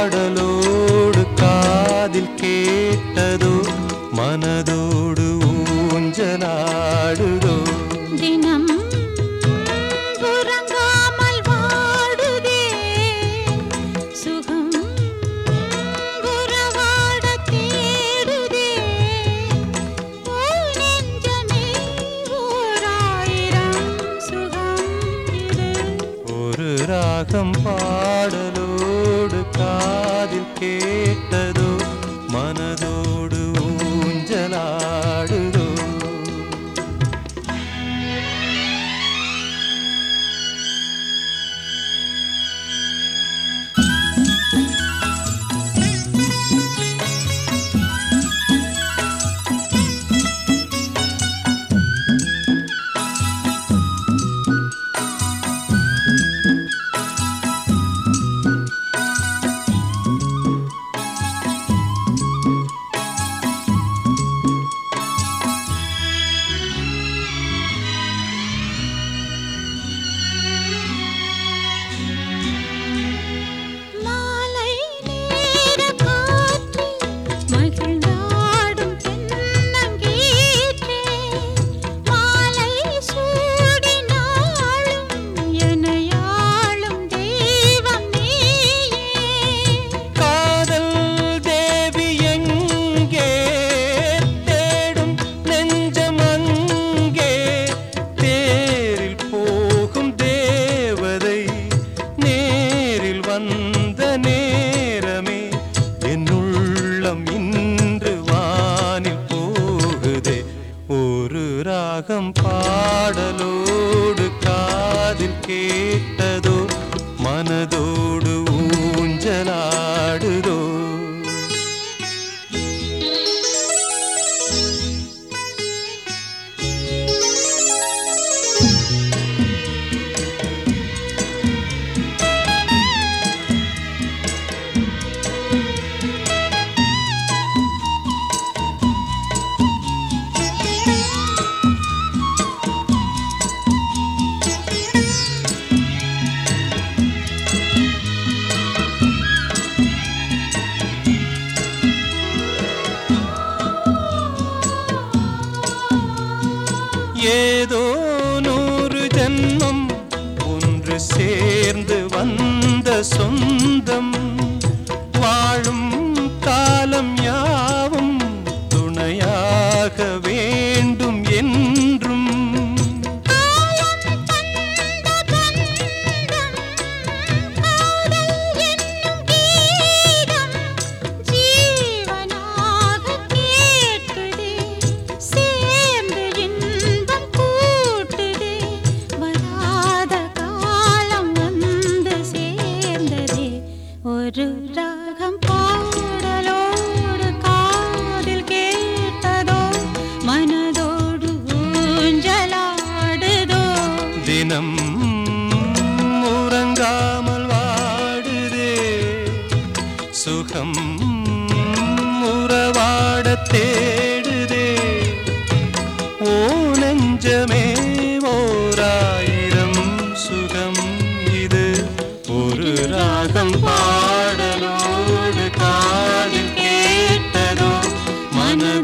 பாடலோடு காதில் கேட்டதோ மனதோடு ஊஞ்சலாடுதோ தினம் உறங்காமல் வாடுதே சுகம் உறவாட தேடுதே ஓ நெஞ்சமே ஓராயிரம் சுகம் இது ஒரு ராகம் பாடலோடு காதில் கேட்டதோ மனதோடு ஊஞ்சலாடுதோ மாலை நேர காற்றில் மகிழ்ந்தாடும் தென்னங்கீற்றே மாலை சூடினாலும் எனையாளும் தெய்வம் நீயே காதல் தேவி எங்கே தேடும் நெஞ்சம் அங்கே தேரில் போகும் தேவதை நேரில் வந்த நேரமே என் உள்ளம் இன்று வானில் போகுதே ஒரு ராகம் பாடலோடு காதில் கேட்டதோ மனதோடு ஊஞ்சலாடுதோ ஏதோ நூறு ஜென்மம் ஒன்று சேர்ந்து வந்த சொந்தம் வாழும் காலம் யாவும் துணையாக வேண்டும் என்றும் காலம் தந்த பந்தம் காதல் என்னும் கீதம் ஜீவனாக கேட்குதே சேர்ந்து இன்பம் கூட்டுதே வராத காலம் வந்து சேர்ந்ததே ஒரு ராகம் பாடலோடு காதில் கேட்டதோ மனதோடு ஊஞ்சலாடுதோ தினம் உறங்காமல் வாடுதே சுகம் உறவாட தேடுதே ஓ நெஞ்சமே ஓராயிரம் சுகம் இது ஒரு ராகம் பாடலோடு காதில் கேட்டதோ மனதோடு